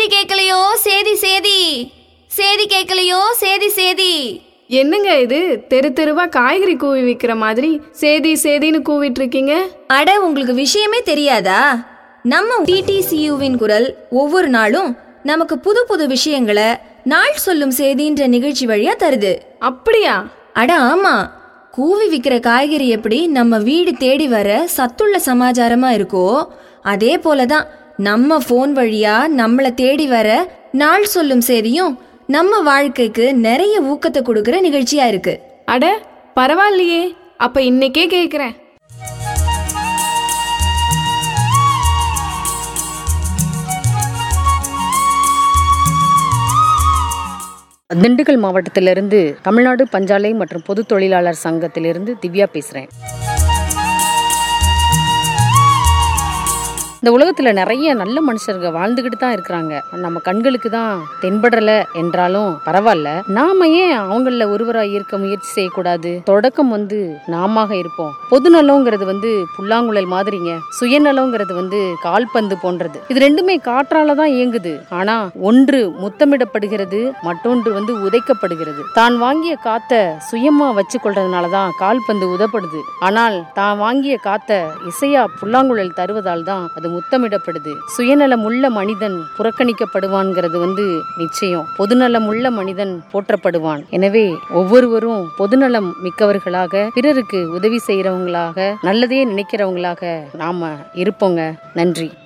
சேதி கேட்கலையோ சேதி சேதி சேதி கேட்கலையோ சேதி சேதி என்னங்க இது தெரு தெருவா காய்கறி கூவி விற்கிற மாதிரி சேதி சேதின்னு கூவிட்டு இருக்கீங்க அட உங்களுக்கு விஷயமே தெரியாதா நம்ம டிடிசியுவின் குரல் ஒவ்வொரு நாளும் நமக்கு புது புது விஷயங்களை நாள் சொல்லும் செய்தின்ற நிகழ்ச்சி வழியா தருது அப்படியா அட ஆமா கூவி விக்கிற காய்கறி எப்படி நம்ம வீடு தேடி வர சத்துள்ள சமாச்சாரமா இருக்கோ அதே போலதான் நம்ம ஃபோன் வழியா நம்மள தேடி வர நாள் சொல்லும் செய்தியும் நம்ம வாழ்க்கைக்கு நிறைய ஊக்கத்தை கொடுக்கிற நிகழ்ச்சியா இருக்கு அட பரவாயில்லையே அப்ப இன்னைக்கே கேக்குறேன் திண்டுக்கல் மாவட்டத்திலிருந்து தமிழ்நாடு பஞ்சாலை மற்றும் பொது தொழிலாளர் சங்கத்திலிருந்து திவ்யா பேசுகிறேன் இந்த உலகத்தில் நிறைய நல்ல மனுஷர்கள் வாழ்ந்துக்கிட்டு தான் இருக்கிறாங்க நம்ம கண்களுக்கு தான் தென்படல என்றாலும் பரவாயில்ல நாம ஏன் அவங்கள ஒருவராக இருக்க முயற்சி செய்யக்கூடாது தொடக்கம் வந்து நாம இருப்போம் பொதுநலங்கிறது வந்து புல்லாங்குழல் மாதிரிங்க சுயநலங்கிறது வந்து கால்பந்து போன்றது இது ரெண்டுமே காற்றால தான் இயங்குது ஆனா ஒன்று முத்தமிடப்படுகிறது மற்றொன்று வந்து உதைக்கப்படுகிறது தான் வாங்கிய காத்த சுயமா வச்சு கொள்றதுனால தான் கால்பந்து உதப்படுது ஆனால் தான் வாங்கிய காத்த இசையா புல்லாங்குழல் தருவதால் தான் அது முத்தமிடப்படுது சுயநலம் உள்ள மனிதன் புறக்கணிக்கப்படுவான்ங்கிறது வந்து நிச்சயம் பொதுநலம் உள்ள மனிதன் போற்றப்படுவான் எனவே ஒவ்வொருவரும் பொதுநலம் மிக்கவர்களாக பிறருக்கு உதவி செய்யறவங்களாக நல்லதே நினைக்கிறவங்களாக நாம இருப்போங்க நன்றி